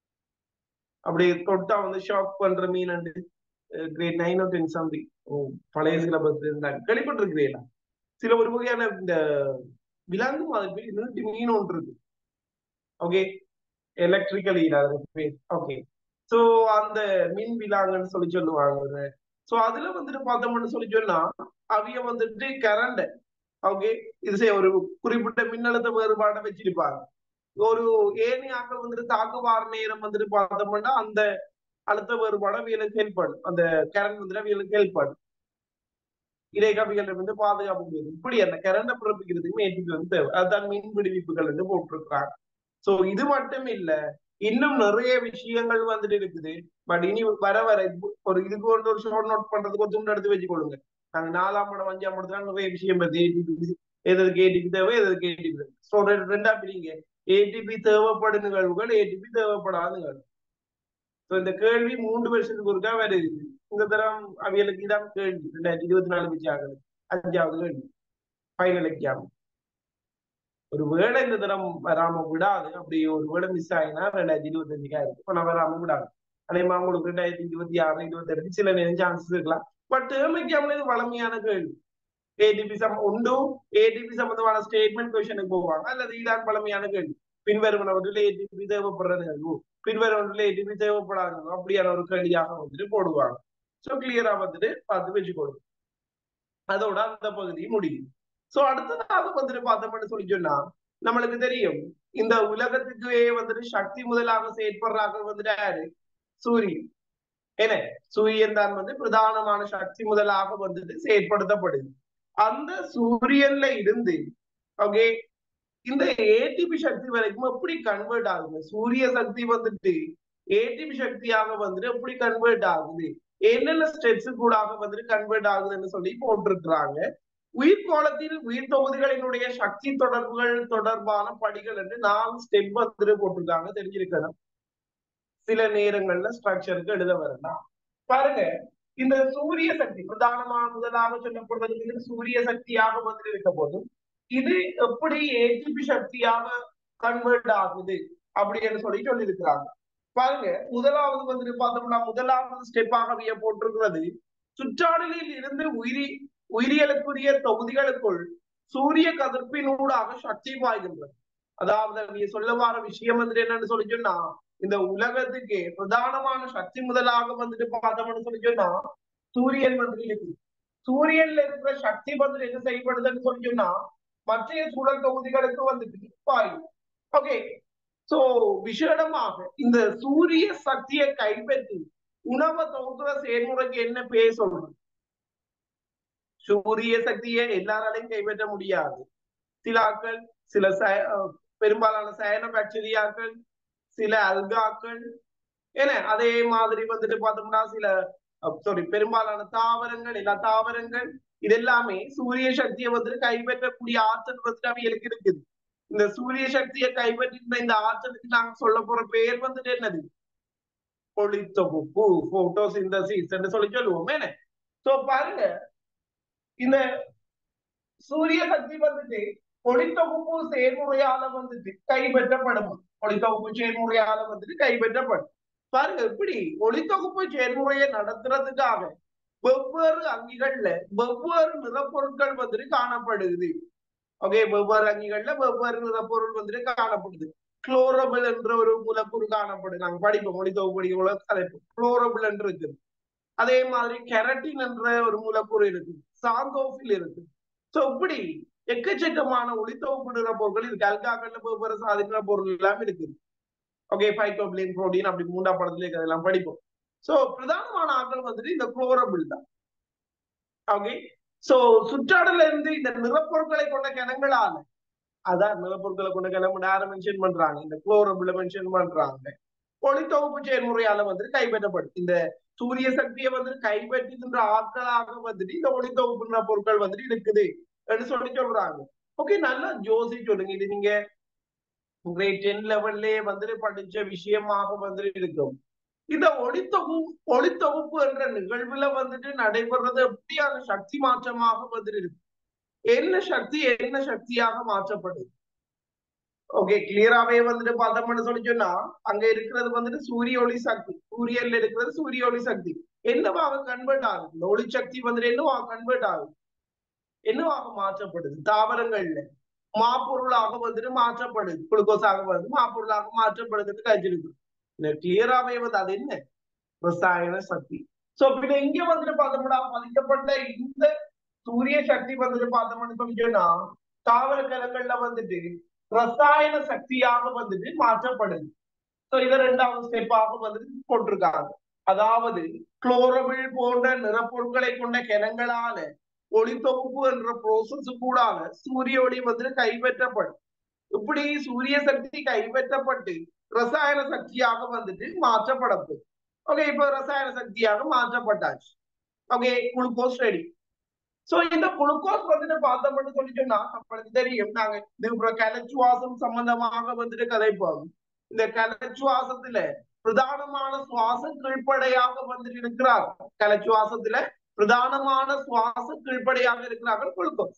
அப்படியே தொட்டா வந்து ஷாக் பண்ற மீன் வந்து grade nine or ten something பழைய சிலபஸ் இருந்தாங்க கேள்விப்பட்டிருக்கிறீங்களா சில ஒரு வகையான இந்த விலாங்கு மாதிரி நீட்டு மீன் ஒன்று இருக்கு ஓகே எலக்ட்ரிக்கல் ஓகே சோ அந்த மின் விலாங்குன்னு சொல்லி சொல்லுவாங்க சோ அதுல வந்துட்டு பார்த்தோம்னு சொல்லி சொன்னா அவிய வந்துட்டு கரண்ட் ஓகே இது செய்ய ஒரு குறிப்பிட்ட மின்னழுத்த வேறுபாடை வச்சிருப்பாங்க ஒரு ஏனி ஆக்கள் வந்துட்டு தாக்குவார நேரம் வந்துட்டு பார்த்தோம்னா அந்த அழுத்த வேறுபாடு அவியலுக்கு ஹெல்ப் பண்ணும் அந்த கரண்ட் வந்துட்டு அவியலுக்கு ஹெல்ப் பண்ணும் இடைக்கவிகள் வந்து பாதுகாப்பு முடியுது இப்படி அந்த கரண்ட பிறப்பிக்கிறதுக்கு ஏடிபி வந்து தேவை அதுதான் மின் விடுவிப்புகள் வந்து போட்டிருக்கிறாங்க சோ இது மட்டும் இல்ல இன்னும் நிறைய விஷயங்கள் வந்துட்டு இருக்குது பட் இனி வர வர ஒரு இதுக்கு ஒரு ஒரு ஷோர்ட் நோட் பண்றதுக்கு ஒரு துண்டு எடுத்து வச்சுக்கொள்ளுங்க நாங்க நாலாம் படம் அஞ்சாம் படத்துல நிறைய விஷயம் பத்தி ஏடிபி எதற்கு ஏடிபி தேவை எதற்கு ஏடிபி ஸோ ரெண்டா பிரிங்க ஏடிபி தேவைப்படும் நிகழ்வுகள் ஏடிபி தேவைப்படாத நிகழ்வு ஸோ இந்த கேள்வி மூன்று வருஷத்துக்கு ஒருக்கா வருது இந்த தரம் அவியலுக்கு இதான் கேள்வி ரெண்டாயிரத்தி இருபத்தி நாலு வச்சு ஆகுது அஞ்சாவது கேள்வி ஃபைனல் எக்ஸாம் ஒரு வேளை இந்த தரம் வராம விடாது அப்படி ஒரு வேளை மிஸ் ஆகினா ரெண்டாயிரத்தி இருபத்தஞ்சுக்கா இருக்கு இப்ப நான் வராம விடாது அதேமா உங்களுக்கு ரெண்டாயிரத்தி இருபத்தி ஆறு இருபத்தி எட்டு சில நேரம் சான்சஸ் இருக்கலாம் பட் டேர்ம் எக்ஸாம்ல இது வளமையான கேள்வி ஏடிபி சம் உண்டு ஏடிபி சம்பந்தமான ஸ்டேட்மெண்ட் கொஸ்டனுக்கு போவாங்க அல்லது இதான் பழமையான கேள்வி பின்வருவனவற்றில் ஏடிபி தேவைப்படுற நிகழ்வு பின்வருவனவற்றில் ஏடிபி தேவைப்படாத அப்படியான ஒரு கேள்வியாக வந்துட்டு போடுவாங்க ஸோ கிளியரா வந்துட்டு பார்த்து வச்சுக்கொடுங்க அதோட அந்த பகுதி முடியும் சோ அடுத்ததாக வந்துட்டு பார்த்தோம்னு சொல்லி சொன்னா நம்மளுக்கு தெரியும் இந்த உலகத்துக்கே வந்துட்டு சக்தி முதலாக செயற்படுறாங்க வந்துட்டு யாரு சூரியன் என்ன சூரியன் தான் வந்து பிரதானமான சக்தி முதலாக வந்துட்டு செயற்படுத்தப்படுது அந்த சூரியன்ல இருந்து ஓகே இந்த ஏடிபி சக்தி வரைக்கும் எப்படி கன்வெர்ட் ஆகுது சூரிய சக்தி வந்துட்டு ஏடிபி சக்தியாக வந்துட்டு எப்படி கன்வெர்ட் ஆகுது என்னென்ன ஸ்டெப்ஸ் கூடாக வந்துட்டு கன்வெர்ட் ஆகுதுன்னு சொல்லி போட்டிருக்கிறாங்க உயிர் கோலத்தில் உயிர் தொகுதிகளினுடைய சக்தி தொடர்புகள் தொடர்பான படிகள் என்று நாலு ஸ்டெப் வந்துட்டு போட்டிருக்காங்க தெரிஞ்சிருக்கணும் சில நேரங்கள்ல ஸ்ட்ரக்சருக்கு எழுத வரலாம் பாருங்க இந்த சூரிய சக்தி பிரதானமான முதலாக சொல்லப்படுவது சூரிய சக்தியாக வந்து இருக்க போதும் இது எப்படி ஏடிபி சக்தியாக கன்வெர்ட் ஆகுது அப்படின்னு சொல்லி சொல்லி இருக்கிறாங்க பாருங்க முதலாவது வந்துட்டு பார்த்தோம்னா முதலாவது ஸ்டெப்பாக போட்டிருக்கிறது சுற்றாடலில் இருந்து உயிரி உயிரியலுக்குரிய தொகுதிகளுக்குள் சூரிய கதிர்ப்பினூடாக சக்தி பாய்கின்றது அதாவது சொல்ல வர விஷயம் வந்துட்டு என்னன்னு சொல்லி சொன்னா இந்த உலகத்துக்கு பிரதானமான சக்தி முதலாக வந்துட்டு பார்த்தோம்னு சொல்லி சொன்னா சூரியன் வந்துட்டு இருக்குது சூரியன்ல இருக்கிற சக்தி வந்துட்டு என்ன செய்யப்படுதுன்னு சொல்லி சொன்னா மற்ற சூழல் தொகுதிகளுக்கு வந்துட்டு பாயும் ஓகே சோ விசேடமாக இந்த சூரிய சக்தியை கைப்பற்றி உணவை தொகுக்கிற செயல்முறைக்கு என்ன பேர் சொல்றது சூரிய சக்தியை எல்லாராலையும் கைப்பற்ற முடியாது சில ஆட்கள் சில சய- அஹ் பெரும்பாலான சயன பாக்டீரியாக்கள் சில அல்காக்கள் ஏன அதே மாதிரி வந்துட்டு பார்த்தோம்னா சில சாரி பெரும்பாலான தாவரங்கள் எல்லா தாவரங்கள் இது எல்லாமே சூரிய சக்தியை வந்துட்டு கைப்பற்றக்கூடிய ஆற்றல் வந்துட்டு அவைகளுக்கு இருக்குது இந்த சூரிய சக்தியை கைப்பற்றின இந்த ஆற்றலுக்கு நாங்க சொல்ல போற பேர் வந்துட்டு என்னது ஒளித்தொகுப்பு போட்டோசிந்தசிஸ் என்று சொல்லி சொல்லுவோம் என்ன சோ பாருங்க இந்த சூரிய சக்தி வந்துட்டு ஒளித்தொகுப்பு செயல்முறையால வந்துட்டு கைப்பற்றப்படும் ஒளித்தொகுப்பு செயல்முறையால வந்துட்டு கைப்பற்றப்படும் பாருங்க இப்படி ஒளித்தொகுப்பு செயல்முறையை நடத்துறதுக்காக வெவ்வேறு அங்கிகள்ல வெவ்வேறு நிறப்பொருட்கள் வந்துட்டு காணப்படுது ஓகே வெவ்வேறு அங்கிகள்ல வெவ்வேறு நிறப்பொருள் வந்துட்டு காணப்படுது குளோரபிள் என்ற ஒரு மூலக்கூறு காணப்படுது நாங்க படிப்போம் ஒளித்தொகுப்பு படிக்கும் தலைப்பு குளோரபிள் என்று இருக்குது அதே மாதிரி கெரட்டின் என்ற ஒரு மூலக்கூறு இருக்கு சாந்தோஃபில் இருக்கு சோ இப்படி எக்கச்சக்கமான ஒளித்தொகுப்பு நிறப்பொருட்கள் இருக்கு அல்காக்கள்ல வெவ்வேறு சாதி நிறப்பொருள் எல்லாம் இருக்குது ஓகே பைட்டோபிளின் புரோட்டீன் அப்படி மூன்றாம் படத்துல இருக்கிறதெல்லாம் படிப்போம் சோ பிரதானமான ஆட்கள் வந்துட்டு இந்த குளோரபிள் தான் ஓகே சோ சுற்றாடல இருந்து இந்த நிறப்பொருட்களை கொண்ட கிணங்களால அதான் நிலப்பொருட்களை கொண்ட கிளம்பு யாரை மென்ஷன் பண்றாங்க இந்த குளோரபிள மென்ஷன் பண்றாங்க ஒளித்தொகுப்பு செயல்முறையால வந்துட்டு கைப்பற்றப்படும் இந்த சூரிய சக்தியை வந்துட்டு கைப்பற்றுகின்ற ஆட்களாக வந்துட்டு இந்த ஒளித்தொகுப்பு பொருட்கள் வந்துட்டு இருக்குது என்று சொல்லி சொல்றாங்க ஓகே நல்லா ஜோசி சொல்லுங்க இது நீங்க கிரேட் டென் லெவல்லே வந்துட்டு படிச்ச விஷயமாக வந்துட்டு இருக்கும் இந்த ஒளித்தொகு ஒளித்தொகுப்பு என்ற நிகழ்வுல வந்துட்டு நடைபெறது எப்படியான சக்தி மாற்றமாக வந்துட்டு இருக்கு என்ன சக்தி என்ன சக்தியாக மாற்றப்படுது ஓகே கிளியராவே வந்துட்டு பார்த்தோம்னு சொல்லி சொன்னா அங்க இருக்கிறது வந்துட்டு சூரிய ஒளி சக்தி சூரியன்ல இருக்கிறது சூரிய ஒளி சக்தி என்னவாக கன்வெர்ட் ஆகுது இந்த ஒளி சக்தி வந்துட்டு என்னவாக கன்வெர்ட் ஆகுது என்னவாக மாற்றப்படுது தாவரங்கள்ல மாப்பொருளாக வந்துட்டு மாற்றப்படுது குளுக்கோஸாக வந்து மாப்பொருளாக மாற்றப்படுதுன்னு கழிச்சிருக்கு இந்த கிளியராவே வந்து அது என்ன ரசாயன சக்தி சோ பின்ன இங்க வந்துட்டு பார்த்தோம்னா பதிக்கப்பட்ட இந்த சூரிய சக்தி வந்துட்டு பார்த்தோம்னு சொல்லி சொன்னா தாவர கலங்கள்ல வந்துட்டு ரசாயன சக்தியாக வந்துட்டு மாற்றப்படுது சோ இத ரெண்டாவது ஸ்டெப்பாக வந்துட்டு போட்டிருக்காங்க அதாவது குளோரபிள் போன்ற நிறப்பொருட்களை கொண்ட கிணங்களால ஒளித்தொகுப்பு என்ற ப்ரோசஸ் கூடாக சூரிய ஒளி வந்துட்டு கைப்பற்றப்படும் இப்படி சூரிய சக்தி கைப்பற்றப்பட்டு ரசாயன சக்தியாக வந்துட்டு மாற்றப்படப்படும் ஓகே இப்ப ரசாயன சக்தியாக மாற்றப்பட்டாச்சு ஓகே குளுக்கோஸ் ரெடி சோ இந்த குளுக்கோஸ் வந்துட்டு பார்த்தோம்னு சொல்லி சொன்னா நம்மளுக்கு தெரியும் நாங்க இது கலச்சுவாசம் சம்பந்தமாக வந்துட்டு கதைப்போம் இந்த கலச்சுவாசத்துல பிரதானமான சுவாச கீழ்ப்படையாக வந்துட்டு இருக்கிறார் கலச்சுவாசத்துல பிரதானமான சுவாச கீழ்ப்படையாக இருக்கிறார்கள் குளுக்கோஸ்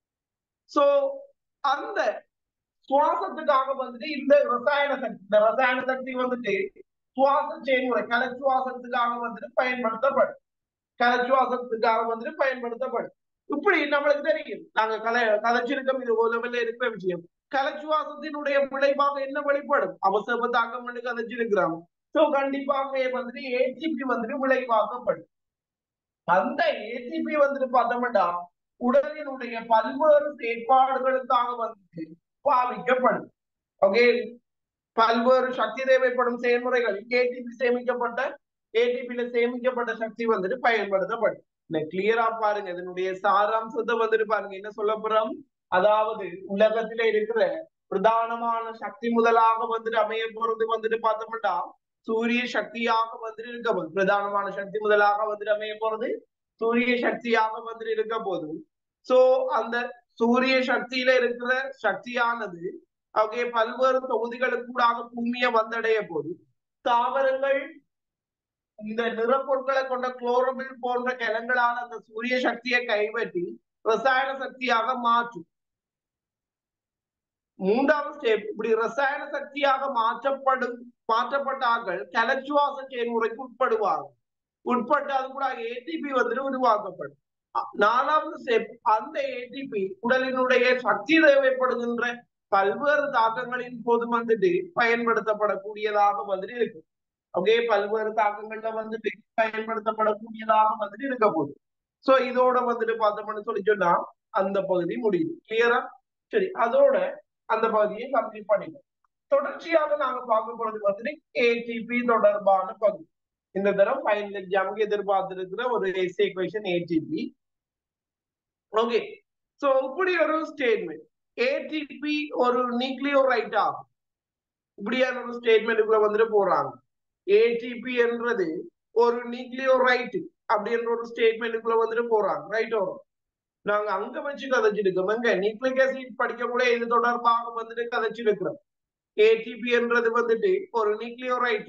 சோ அந்த சுவாசத்துக்காக வந்துட்டு இந்த ரசாயன சக்தி இந்த ரசாயன சக்தி வந்துட்டு சுவாச செயல்முறை கலச்சுவாசத்துக்காக வந்துட்டு பயன்படுத்தப்படும் கலச்சுவாசத்துக்காக வந்துட்டு பயன்படுத்தப்படும் இப்படி நம்மளுக்கு தெரியும் நாங்க கலை கலைச்சிருக்கம் இது ஒரு லெவல்ல இருக்கிற விஷயம் கலச்சுவாசத்தினுடைய விளைவாக என்ன வெளிப்படும் அவசர தாக்கம் பண்ணி கதைச்சிருக்கிறோம் சோ கண்டிப்பாகவே வந்துட்டு ஏடிபி வந்துட்டு விளைவாக்கப்படும் அந்த ஏடிபி வந்துட்டு பார்த்தோம்னா உடலினுடைய பல்வேறு செயற்பாடுகளுக்காக வந்துட்டு பாவிக்கப்படும் ஓகே பல்வேறு சக்தி தேவைப்படும் செயல்முறைகள் ஏடிபி சேமிக்கப்பட்ட ஏடிபில சேமிக்கப்பட்ட சக்தி வந்துட்டு பயன்படுத்தப்படும் இந்த கிளியரா பாருங்க இதனுடைய சாராம்சத்தை வந்துட்டு பாருங்க என்ன சொல்ல போறோம் அதாவது உலகத்தில இருக்கிற பிரதானமான சக்தி முதலாக வந்துட்டு அமைய போறது வந்துட்டு பார்த்தோம்னா சூரிய சக்தியாக வந்துட்டு இருக்க போகுது பிரதானமான சக்தி முதலாக வந்துட்டு அமைய போறது சூரிய சக்தியாக வந்துட்டு இருக்க போது சோ அந்த சூரிய சக்தியில இருக்கிற சக்தியானது ஓகே பல்வேறு தொகுதிகளுக்கூடாக பூமியை வந்தடைய போது தாவரங்கள் இந்த நிறப்பொருட்களை கொண்ட குளோரோபில் போன்ற கிழங்களால் அந்த சூரிய சக்தியை கைப்பற்றி ரசாயன சக்தியாக மாற்றும் மூன்றாவது ஸ்டெப் இப்படி ரசாயன சக்தியாக மாற்றப்படும் மாற்றப்பட்டார்கள் கலச்சுவாச செயல்முறைக்கு உட்படுவார்கள் உட்பட்டு அது கூட ஏடிபி வந்துட்டு உருவாக்கப்படும் நாலாவது ஸ்டெப் அந்த ஏடிபி உடலினுடைய சக்தி தேவைப்படுகின்ற பல்வேறு தாக்கங்களின் போது வந்துட்டு பயன்படுத்தப்படக்கூடியதாக வந்துட்டு இருக்கு ஓகே பல்வேறு தாக்கங்கள்ல வந்துட்டு பயன்படுத்தப்படக்கூடியதாக வந்துட்டு இருக்க போகுது சோ இதோட வந்துட்டு பார்த்தோம்னு சொல்லி சொன்னா அந்த பகுதி முடியுது கிளியரா சரி அதோட அந்த பகுதியை கம்ப்ளீட் பண்ணிட்டோம் தொடர்ச்சியாக நாங்க பார்க்க போறது வந்துட்டு ஏடிபி தொடர்பான பகுதி இந்த தரம் ஃபைனல் எக்ஸாமுக்கு எதிர்பார்த்திருக்கிற ஒரு SA question ATP okay so இப்படி ஒரு ஸ்டேட்மெண்ட் ஏடிபி ஒரு நியூக்ளியோரைட் ஆகும் இப்படியான ஒரு ஸ்டேட்மெண்ட்டுக்குள்ள வந்துட்டு போறாங்க ஏடிபி என்றது ஒரு நியூக்ளியோரைட் அப்படின்ற ஒரு ஸ்டேட்மெண்ட்டுக்குள்ள வந்துட்டு போறாங்க ரைட் வரும் நாங்க அங்க வச்சு கதைச்சிருக்கோம் எங்க நியூக்ளிக் ஆசிட் படிக்க கூட இது தொடர்பாக வந்துட்டு கதைச்சிருக்கிறோம் ஏடிபி என்றது வந்துட்டு ஒரு நியூக்ளியோரைட்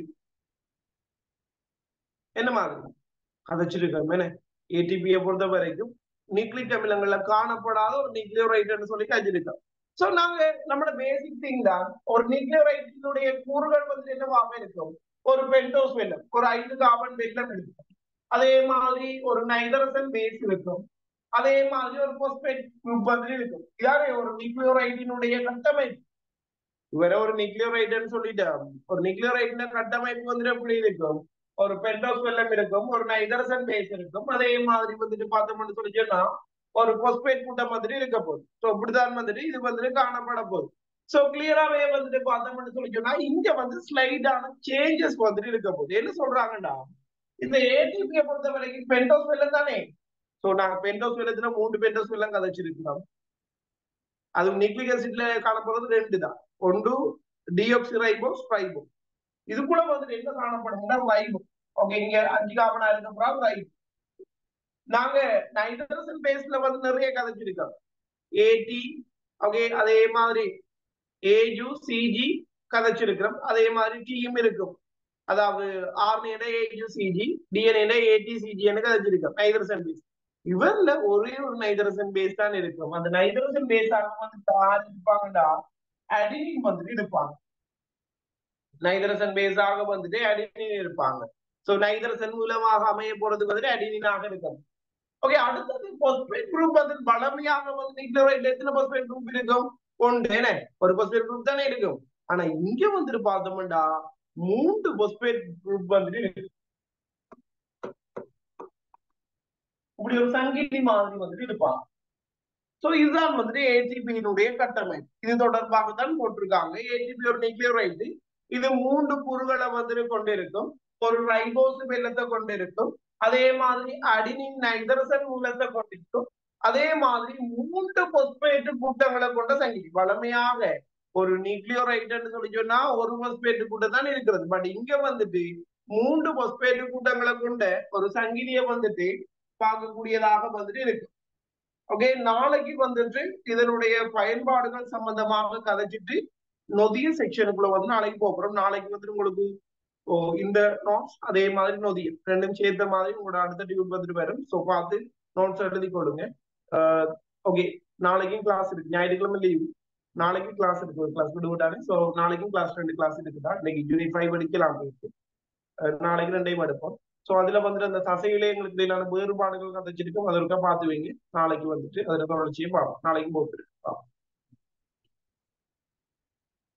என்ன மாதிரி கதைச்சிருக்கோம் என்ன ஏடிபியை பொறுத்த வரைக்கும் நியூக்ளிக் அமிலங்கள்ல காணப்படாத ஒரு நியூக்ளியோரைட்னு சொல்லி கதைச்சிருக்கோம் சோ நாங்க நம்மளோட பேசிக் திங் தான் ஒரு நியூக்ளியோரைட்டினுடைய கூறுகள் வந்து என்னவாக இருக்கும் ஒரு பென்டோஸ் வெல்லம் ஒரு ஐந்து கார்பன் வெல்லம் இருக்கும் அதே மாதிரி ஒரு நைதரசன் பேஸ் இருக்கும் அதே மாதிரி ஒரு போஸ்பேட் குரூப் வந்து இருக்கும் இதாவே ஒரு நியூக்ளியோரைட்டினுடைய கட்டமைப்பு வேற ஒரு நியூக்ளியோரைட்னு சொல்லிட்டேன் ஒரு நியூக்ளியோரைட்டின கட்டமைப்பு வந்துட்டு எப்படி இருக்கும் ஒரு பென்டோஸ் வெல்லம் இருக்கும் ஒரு நைதரசன் பேஸ் இருக்கும் அதே மாதிரி வந்துட்டு பார்த்தோம்னு சொல்லி சொன்னா ஒரு போஸ்பேட் கூட்டம் வந்துட்டு இருக்க போகுது ஸோ இப்படிதான் வந்துட்டு இது வந்துட்டு காணப்பட போகுது சோ கிளியராவே வந்துட்டு பார்த்தோம்னு சொல்லி சொன்னா இங்க வந்து ஸ்லைடான சேஞ்சஸ் வந்துட்டு இருக்க போகுது என்ன சொல்றாங்கடா இந்த ஏடிபியை பொறுத்த வரைக்கும் பென்டோஸ் வெல்லம் தானே சோ நாங்க பென்டோஸ் வெல்லத்துல மூன்று பென்டோஸ் வெல்லம் கதைச்சிருக்கிறோம் அது நியூக்ளிக் ஆசிட்ல காணப்படுறது ரெண்டு தான் ஒன்று டியோக்சி ரைபோஸ் ரைபோ இது கூட வந்துட்டு என்ன காணப்படும்னா ரைபோ ஓகே இங்க அஞ்சு காமனா இருக்கப்புறம் ரைபோ நாங்க நைட்ரஜன் பேஸ்ல வந்து நிறைய கதைச்சிருக்கோம் ஏடி ஓகே அதே மாதிரி ஏஜு சிஜி கதைச்சிருக்கிறோம் அதே மாதிரி டீம் இருக்கும் அதாவது RNA AU CG DNA AT சிஜின்னு கதைச்சிருக்கோம் நைட்ரஜன் பேஸ் இவர்ல ஒரே ஒரு நைட்ரஜன் பேஸ் தான் இருக்கும் அந்த நைட்ரஜன் பேஸ் ஆக வந்து யார் இருப்பாங்கடா அடினின் வந்துட்டு இருப்பாங்க நைட்ரஜன் பேஸ் ஆக வந்துட்டு அடினின் இருப்பாங்க சோ நைட்ரஜன் மூலமாக அமைய போறது வந்துட்டு அடினினாக இருக்கும் ஓகே அடுத்தது பாஸ்பேட் குரூப் வந்து பலமையாக வந்து நியூக்ளியோரைட்ல எத்தனை பாஸ்பேட் குரூப் இருக்கும் ஒன்று என்ன ஒரு பாஸ்பேட் குரூப் தானே இருக்கும் ஆனா இங்க வந்துட்டு பார்த்தோம்டா மூன்று பாஸ்பேட் குரூப் வந்துட்டு இருக்கு இப்படி ஒரு சங்கிலி மாதிரி வந்துட்டு இருப்பாங்க சோ இதுதான் வந்துட்டு ஏடிபியினுடைய கட்டமைப்பு இது தொடர்பாக தான் போட்டிருக்காங்க ஏடிபி ஒரு நியூக்ளியோரைட் இது மூன்று கூறுகளை வந்துட்டு கொண்டிருக்கும் ஒரு ரைபோஸ் வெள்ளத்தை கொண்டிருக்கும் அதே மாதிரி அடினின் நைதரசன் மூலத்தை கொண்டிருக்கும் அதே மாதிரி மூன்று பொஸ்பேட்டு கூட்டங்களை கொண்ட சங்கிலி வளமையாக ஒரு நியூக்ளியோரைட்னு சொல்லி சொன்னா ஒரு பொஸ்பேட்டு கூட்டம் தான் இருக்கிறது பட் இங்க வந்துட்டு மூன்று பொஸ்பேட்டு கூட்டங்களை கொண்ட ஒரு சங்கிலியை வந்துட்டு பார்க்கக்கூடியதாக வந்துட்டு இருக்கு ஓகே நாளைக்கு வந்துட்டு இதனுடைய பயன்பாடுகள் சம்பந்தமாக கதைச்சிட்டு நொதிய செக்ஷனுக்குள்ள வந்து நாளைக்கு போகிறோம் நாளைக்கு வந்துட்டு உங்களுக்கு ஓ இந்த நோட்ஸ் அதே மாதிரி நொதியம் ரெண்டும் சேர்த்த மாதிரி உங்களோட அடுத்த டியூட் வந்துட்டு வரும் ஸோ பார்த்து நோட்ஸ் எழுதி கொடுங்க ஓகே நாளைக்கும் கிளாஸ் இருக்கு ஞாயிற்றுக்கிழமை லீவு நாளைக்கு கிளாஸ் இருக்கு கிளாஸ் விடுவிட்டாங்க ஸோ நாளைக்கும் கிளாஸ் ரெண்டு கிளாஸ் இருக்குதா இன்னைக்கு ஜூலை ஃபைவ் அடிக்கலாம் இருக்கு நாளைக்கு ரெண்டையும் எடுப்போம் ஸோ அதுல வந்துட்டு அந்த தசையிலே எங்களுக்கு இடையிலான வேறுபாடுகள் கதைச்சிருக்கோம் அதற்காக பார்த்து வைங்க நாளைக்கு வந்துட்டு அதில் தொடர்ச்சியை பார்ப்போம் நாளைக்கும் போட்டு